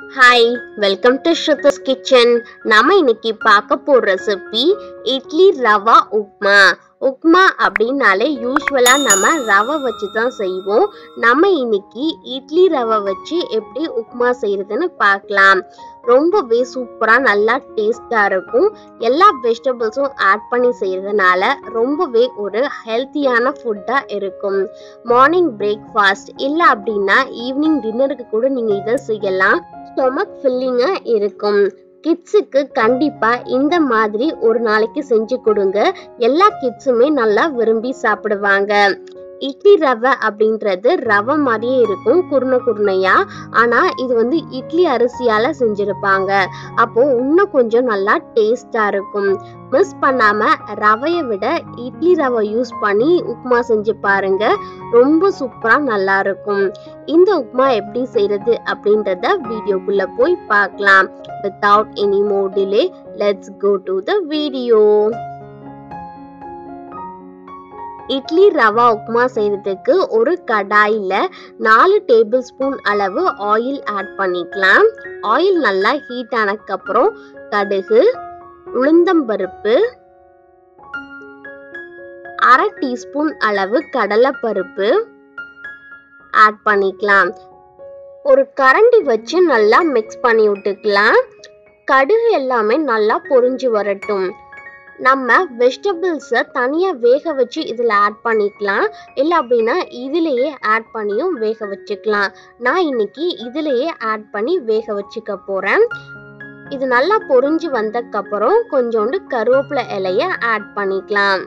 hi welcome to ஸ்ருதஸ் kitchen நம்ம இன்னைக்கு பார்க்க போற ரெசிபி இட்லி ரவா உப்மா உப்மா அப்படின்னாலே யூஸ்வலா நம்ம ரவை வச்சு தான் செய்வோம் நம்ம இன்னைக்கு இட்லி ரவை வச்சு எப்படி உப்மா செய்யறதுன்னு பார்க்கலாம் ரொம்பவே சூப்பரா நல்லா டேஸ்டா இருக்கும் எல்லா வெஜிடபிள்ஸும் ஆட் பண்ணி செய்யறதுனால ரொம்பவே ஒரு ஹெல்த்தியான ஃபுட்டா இருக்கும் மார்னிங் பிரேக்ஃபாஸ்ட் இல்லை அப்படின்னா ஈவினிங் டின்னருக்கு கூட நீங்க இதை செய்யலாம் ஸ்டொமக் ஃபில்லிங்கா இருக்கும் கிட்ஸுக்கு கண்டிப்பா இந்த மாதிரி ஒரு நாளைக்கு செஞ்சு கொடுங்க எல்லா கிட்ஸுமே நல்லா விரும்பி சாப்பிடுவாங்க இட்லி ரவை அப்படின்றது ரவை மாதிரியே இருக்கும் குருணை குருணையா ஆனா இது வந்து இட்லி அரிசியால செஞ்சிருப்பாங்க அப்போ இன்னும் கொஞ்சம் நல்லா டேஸ்டா இருக்கும் மிஸ் பண்ணாம ரவையை விட இட்லி ரவை யூஸ் பண்ணி உப்புமா செஞ்சு பாருங்க ரொம்ப சூப்பரா நல்லா இருக்கும் இந்த உப்புமா எப்படி செய்யறது அப்படின்றத வீடியோக்குள்ள போய் பார்க்கலாம் without any more delay let's go to the video idli rava upma செய்யறதுக்கு ஒரு கடாயில நாலு டேபிள் ஸ்பூன் அளவு ஆயில் ஆட் பண்ணிக்கலாம் ஆயில் நல்லா ஹீட் ஆனதுக்கப்புறம் கடுகு உளுந்தம்பருப்பு அரை டீஸ்பூன் அளவு கடலைப்பருப்பு ஆட் பண்ணிக்கலாம் ஒரு கரண்டி வச்சு நல்லா மிக்ஸ் பண்ணி விட்டுக்கலாம் கடுகு எல்லாமே நல்லா பொரிஞ்சு வரட்டும் நம்ம வெஜிடபிள்ஸை தனியாக வேக வச்சு இதில் ஆட் பண்ணிக்கலாம் இல்லை அப்படின்னா இதுலேயே ஆட் பண்ணியும் வேக வச்சுக்கலாம் நான் இன்னைக்கு இதுலேயே ஆட் பண்ணி வேக வச்சுக்க போகிறேன் இது நல்லா பொரிஞ்சு வந்ததுக்கப்புறம் கொஞ்சோண்டு கருவேப்பிலை இலைய ஆட் பண்ணிக்கலாம்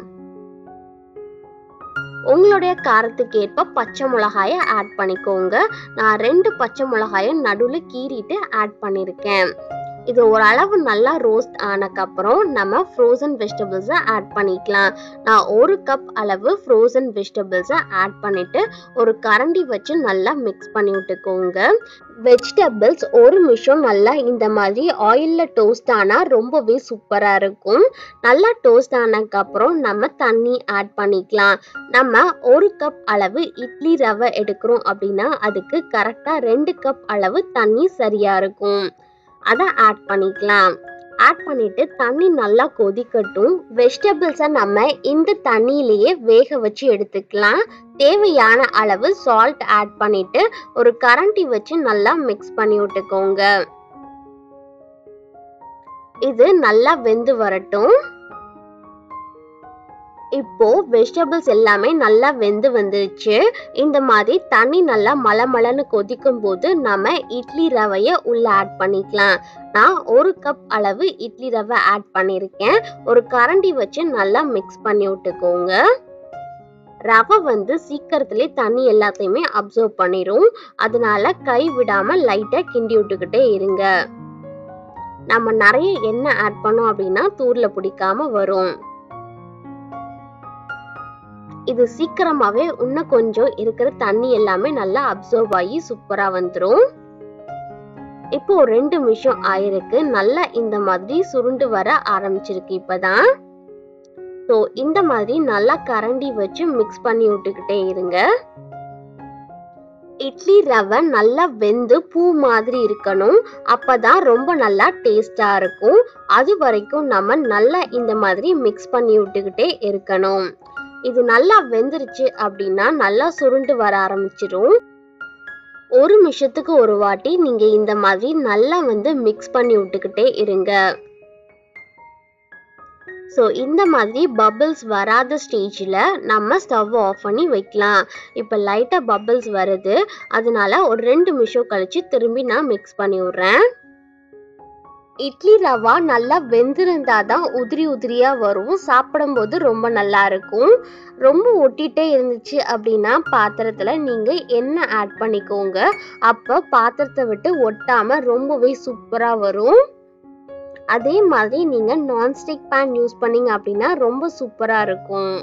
உங்களுடைய காரத்துக்கு ஏற்ப பச்சை மிளகாயை ஆட் பண்ணிக்கோங்க நான் ரெண்டு பச்சை மிளகாயை நடுவில் கீறிட்டு ஆட் பண்ணியிருக்கேன் இது ஓரளவு நல்லா ரோஸ்ட் ஆனக்கப்புறம் நம்ம ஃப்ரோசன் வெஜிடபிள்ஸை ஆட் பண்ணிக்கலாம் நான் ஒரு கப் அளவு ஃப்ரோசன் வெஜிடபிள்ஸை ஆட் பண்ணிட்டு ஒரு கரண்டி வச்சு நல்லா மிக்ஸ் பண்ணி விட்டுக்கோங்க வெஜிடபிள்ஸ் ஒரு நிமிஷம் நல்லா இந்த மாதிரி ஆயிலில் டோஸ்ட் ஆனால் ரொம்பவே சூப்பராக இருக்கும் நல்லா டோஸ்ட் ஆனதுக்கப்புறம் நம்ம தண்ணி ஆட் பண்ணிக்கலாம் நம்ம ஒரு கப் அளவு இட்லி ரவை எடுக்கிறோம் அப்படின்னா அதுக்கு கரெக்டாக ரெண்டு கப் அளவு தண்ணி சரியாக இருக்கும் அதை ஆட் பண்ணிக்கலாம் ஆட் பண்ணிட்டு தண்ணி நல்லா கொதிக்கட்டும் வெஜிடபிள்ஸை நம்ம இந்த தண்ணியிலேயே வேக வச்சு எடுத்துக்கலாம் தேவையான அளவு சால்ட் ஆட் பண்ணிட்டு ஒரு கரண்டி வச்சு நல்லா மிக்ஸ் பண்ணி விட்டுக்கோங்க இது நல்லா வெந்து வரட்டும் இப்போ வெஜிடபிள்ஸ் எல்லாமே நல்லா வெந்து வந்துருச்சு இந்த மாதிரி தண்ணி நல்லா மலை மலைன்னு கொதிக்கும் போது நம்ம இட்லி ரவையை உள்ள ஆட் பண்ணிக்கலாம் நான் ஒரு கப் அளவு இட்லி ரவை ஆட் பண்ணியிருக்கேன் ஒரு கரண்டி வச்சு நல்லா மிக்ஸ் பண்ணி விட்டுக்கோங்க ரவை வந்து சீக்கிரத்திலே தண்ணி எல்லாத்தையுமே அப்சர்வ் பண்ணிடும் அதனால கை விடாம லைட்டா கிண்டி விட்டுக்கிட்டே இருங்க நம்ம நிறைய எண்ணெய் ஆட் பண்ணோம் அப்படின்னா தூர்ல பிடிக்காம வரும் இது சீக்கிரமாவே இன்னும் கொஞ்சம் இருக்கிற தண்ணி எல்லாமே நல்லா அப்சர்வ் ஆகி சூப்பரா வந்துடும் இப்போ ரெண்டு நிமிஷம் ஆயிருக்கு நல்லா இந்த மாதிரி சுருண்டு வர ஆரம்பிச்சிருக்கு இப்பதான் ஸோ இந்த மாதிரி நல்லா கரண்டி வச்சு மிக்ஸ் பண்ணி விட்டுக்கிட்டே இருங்க இட்லி ரவை நல்லா வெந்து பூ மாதிரி இருக்கணும் அப்பதான் ரொம்ப நல்லா டேஸ்டா இருக்கும் அது வரைக்கும் நம்ம நல்லா இந்த மாதிரி மிக்ஸ் பண்ணி விட்டுக்கிட்டே இருக்கணும் இது நல்லா வெந்துருச்சு அப்படின்னா நல்லா சுருண்டு வர ஆரம்பிச்சிடும் ஒரு நிமிஷத்துக்கு ஒரு வாட்டி நீங்க இந்த மாதிரி நல்லா வந்து மிக்ஸ் பண்ணி விட்டுக்கிட்டே இருங்க ஸோ இந்த மாதிரி பபிள்ஸ் வராத ஸ்டேஜில் நம்ம ஸ்டவ் ஆஃப் பண்ணி வைக்கலாம் இப்போ லைட்டாக பபிள்ஸ் வருது அதனால ஒரு ரெண்டு நிமிஷம் கழிச்சு திரும்பி நான் மிக்ஸ் பண்ணி விட்றேன் இட்லி ரவா நல்லா வெந்திருந்தா தான் உதிரி உதிரியா வரும் சாப்பிடும்போது ரொம்ப நல்லா இருக்கும் ரொம்ப ஒட்டிட்டே இருந்துச்சு அப்படின்னா பாத்திரத்துல நீங்க எண்ணெய் ஆட் பண்ணிக்கோங்க அப்ப பாத்திரத்தை விட்டு ஒட்டாம ரொம்பவே சூப்பரா வரும் அதே மாதிரி நீங்க நான்ஸ்டிக் பேன் யூஸ் பண்ணீங்க அப்படின்னா ரொம்ப சூப்பரா இருக்கும்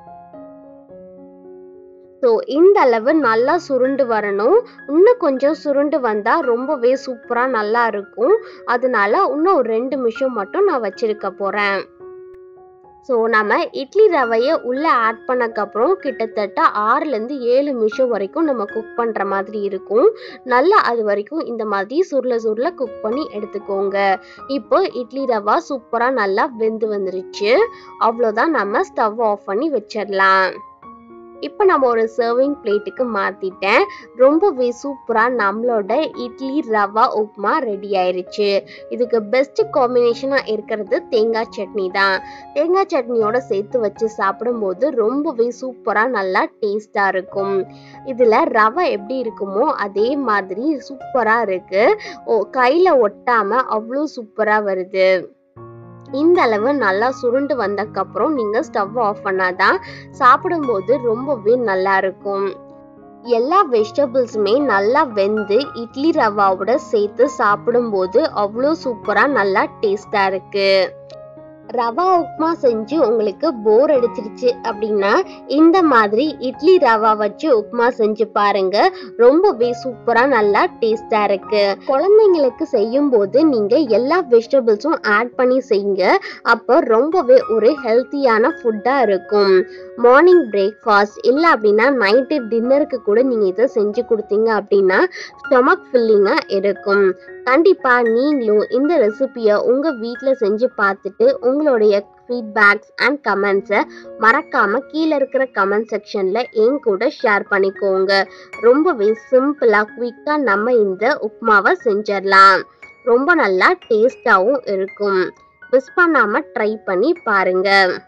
ஸோ இந்த அளவு நல்லா சுருண்டு வரணும் இன்னும் கொஞ்சம் சுருண்டு வந்தால் ரொம்பவே சூப்பராக நல்லா இருக்கும் அதனால இன்னும் ஒரு ரெண்டு நிமிஷம் மட்டும் நான் வச்சிருக்க போகிறேன் ஸோ நம்ம இட்லி ரவையை உள்ளே ஆட் பண்ணக்கப்புறம் கிட்டத்தட்ட ஆறுலேருந்து ஏழு நிமிஷம் வரைக்கும் நம்ம குக் பண்ணுற மாதிரி இருக்கும் நல்லா அது வரைக்கும் இந்த மாதிரி சுருள சுருள குக் பண்ணி எடுத்துக்கோங்க இப்போ இட்லி ரவா சூப்பராக நல்லா வெந்து வந்துருச்சு அவ்வளோதான் நம்ம ஸ்டவ் ஆஃப் பண்ணி வச்சிடலாம் இப்போ நம்ம ஒரு சர்விங் பிளேட்டுக்கு மாற்றிட்டேன் ரொம்பவே சூப்பராக நம்மளோட இட்லி ரவா உப்புமா ரெடி ஆயிருச்சு இதுக்கு பெஸ்ட் காம்பினேஷனாக இருக்கிறது தேங்காய் சட்னி தான் தேங்காய் சட்னியோட சேர்த்து வச்சு சாப்பிடும்போது ரொம்பவே சூப்பராக நல்லா டேஸ்டாக இருக்கும் இதில் ரவை எப்படி இருக்குமோ அதே மாதிரி சூப்பராக இருக்கு ஓ கையில் ஒட்டாமல் அவ்வளோ சூப்பராக வருது இந்த அளவு நல்லா சுருண்டு வந்தக்கப்புறம் நீங்கள் ஸ்டவ் ஆஃப் பண்ணாதான் சாப்பிடும்போது ரொம்பவே நல்லா இருக்கும் எல்லா வெஜிடபிள்ஸுமே நல்லா வெந்து இட்லி ரவாவோட சேர்த்து சாப்பிடும்போது அவ்வளோ சூப்பராக நல்லா டேஸ்டாக இருக்கு ரவா உப்புமா செஞ்சு உங்களுக்கு போர் அடிச்சிருச்சு அப்படின்னா இந்த மாதிரி இட்லி ரவா வச்சு உப்புமா செஞ்சு பாருங்க ரொம்பவே சூப்பரா நல்லா டேஸ்டா இருக்கு குழந்தைங்களுக்கு செய்யும் போது நீங்க எல்லா வெஜிடபிள்ஸும் ஆட் பண்ணி செய்யுங்க அப்போ ரொம்பவே ஒரு ஹெல்த்தியான ஃபுட்டா இருக்கும் மார்னிங் பிரேக்ஃபாஸ்ட் இல்லை அப்படின்னா நைட்டு டின்னருக்கு கூட நீங்க இதை செஞ்சு கொடுத்தீங்க அப்படின்னா ஸ்டொமக் ஃபில்லிங்கா இருக்கும் கண்டிப்பா நீங்களும் இந்த ரெசிபியை உங்க வீட்டில் செஞ்சு பார்த்துட்டு உங்களுடைய ஃபீட்பேக்ஸ் அண்ட் கமெண்ட்ஸை மறக்காம கீழே இருக்கிற கமெண்ட் செக்ஷன்ல என் கூட ஷேர் பண்ணிக்கோங்க ரொம்பவே சிம்பிளா குயிக்கா நம்ம இந்த உப்புமாவை செஞ்சிடலாம் ரொம்ப நல்லா டேஸ்டாகவும் இருக்கும் மிஸ் பண்ணாம ட்ரை பண்ணி பாருங்க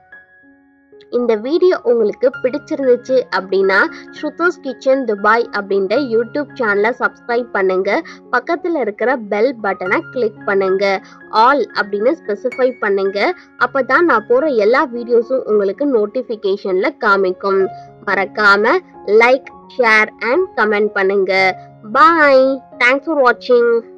இந்த வீடியோ உங்களுக்கு பிடிச்சிருந்துச்சு அப்படின்னா ஸ்ருதோஸ் கிச்சன் துபாய் அப்படின்ற யூடியூப் சேனலை சப்ஸ்கிரைப் பண்ணுங்க பக்கத்தில் இருக்கிற பெல் பட்டனை கிளிக் பண்ணுங்க ஆல் அப்படின்னு ஸ்பெசிஃபை பண்ணுங்க அப்பதான் நான் போற எல்லா வீடியோஸும் உங்களுக்கு நோட்டிஃபிகேஷன்ல காமிக்கும் மறக்காம லைக் ஷேர் அண்ட் கமெண்ட் பண்ணுங்க பாய் தேங்க்ஸ் ஃபார் வாட்சிங்